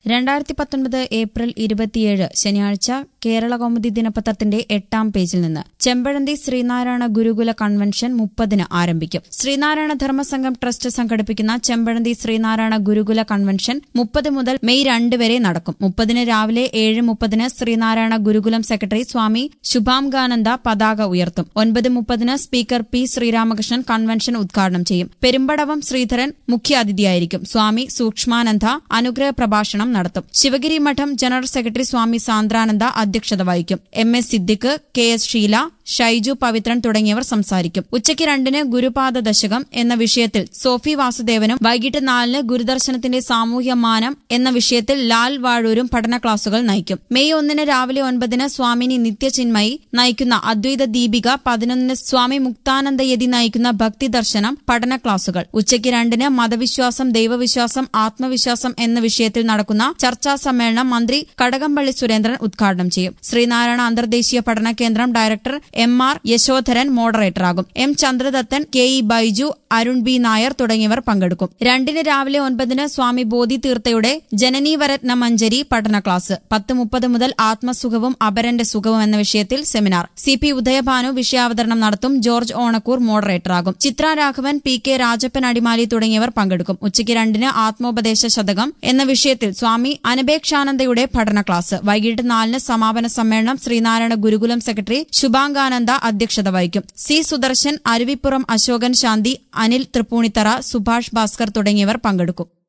രണ്ടായിരത്തി പത്തൊൻപത് ഏപ്രിൽ ഇരുപത്തിയേഴ് ശനിയാഴ്ച കേരള കൗമുദി ദിനപത്രത്തിന്റെ എട്ടാം പേജിൽ നിന്ന് ചെമ്പഴന്തി ശ്രീനാരായണ ഗുരുകുല കൺവെൻഷൻ മുപ്പതിന് ആരംഭിക്കും ശ്രീനാരായണ ധർമ്മസംഘം ട്രസ്റ്റ് സംഘടിപ്പിക്കുന്ന ചെമ്പഴന്തി ശ്രീനാരായണ ഗുരുകുല കൺവെൻഷൻ മുപ്പത് മുതൽ മെയ് രണ്ട് വരെ നടക്കും മുപ്പതിന് രാവിലെ ഏഴ് മുപ്പതിന് ശ്രീനാരായണ ഗുരുകുലം സെക്രട്ടറി സ്വാമി ശുഭാംഗാനന്ദ പതാക ഉയർത്തും ഒൻപത് മുപ്പതിന് സ്പീക്കർ പി ശ്രീരാമകൃഷ്ണൻ കൺവെൻഷൻ ഉദ്ഘാടനം ചെയ്യും പെരുമ്പടവം ശ്രീധരൻ മുഖ്യാതിഥിയായിരിക്കും സ്വാമി സൂക്ഷ്മാനന്ദ അനുഗ്രഹ പ്രഭാഷണം നടത്തും ശിവഗിരി മഠം ജനറൽ സെക്രട്ടറി സ്വാമി സാന്ദ്രാനന്ദ അധ്യക്ഷത വഹിക്കും M S Siddique K S Sheela Shaiju Pavithran തുടങ്ങിയവർ സംസാരിക്കും ഉച്ചയ്ക്ക് രണ്ടിന് ഗുരുപാദ ദശകം എന്ന വിഷയത്തിൽ സോഫി വാസുദേവനും വൈകിട്ട് നാലിന് ഗുരുദർശനത്തിന്റെ സാമൂഹ്യ മാനം എന്ന വിഷയത്തിൽ ലാൽ വാഴൂരും പഠന ക്ലാസുകൾ നയിക്കും മെയ് ഒന്നിന് രാവിലെ ഒൻപതിന് സ്വാമിനി നിത്യചിന്മയി നയിക്കുന്ന അദ്വൈത ദീപിക പതിനൊന്നിന് സ്വാമി മുക്താനന്ദയതി നയിക്കുന്ന ഭക്തി ദർശനം പഠന ക്ലാസുകൾ ഉച്ചയ്ക്ക് രണ്ടിന് മതവിശ്വാസം ദൈവവിശ്വാസം ആത്മവിശ്വാസം എന്ന വിഷയത്തിൽ നടക്കുന്ന ചർച്ചാ സമ്മേളനം മന്ത്രി കടകംപള്ളി സുരേന്ദ്രൻ ഉദ്ഘാടനം ചെയ്യും ശ്രീനാരായണ അന്തർദേശീയ പഠന കേന്ദ്രം ഡയറക്ടർ എം ആർ യശോധരൻ മോഡറേറ്ററാകും M Chandradathan K E Baiju Arun B Nair തുടങ്ങിയവർ പങ്കെടുക്കും രണ്ടിന് രാവിലെ ഒൻപതിന് സ്വാമി ബോധി തീർത്ഥയുടെ ജനനീവരത്ന മഞ്ജരി പഠന ക്ലാസ് പത്ത് മുപ്പത് മുതൽ ആത്മസുഖവും അപരന്റെ സുഖവും എന്ന വിഷയത്തിൽ സെമിനാർ സി പി ഉദയഭാനു വിഷയാവതരണം നടത്തും ജോർജ് ഓണക്കൂർ മോഡറേറ്ററാകും ചിത്ര രാഘവൻ പി കെ രാജപ്പൻ അടിമാലി തുടങ്ങിയവർ പങ്കെടുക്കും ഉച്ചയ്ക്ക് രണ്ടിന് ആത്മോപദേശ ശതകം എന്ന വിഷയത്തിൽ സ്വാമി അനപേക്ഷാനന്ദയുടെ പഠന ക്ലാസ് വൈകിട്ട് നാലിന് സമാപന സമ്മേളനം ശ്രീനാരായണ ഗുരുകുലം സെക്രട്ടറി ശുഭാംഗാനന്ദ അധ്യക്ഷത വഹിക്കും സി സുദർശൻ അരുവിപ്പുറം അശോകൻ ശാന്തി അനിൽ തൃപ്പൂണിത്തറ സുഭാഷ് ഭാസ്കർ തുടങ്ങിയവർ പങ്കെടുക്കും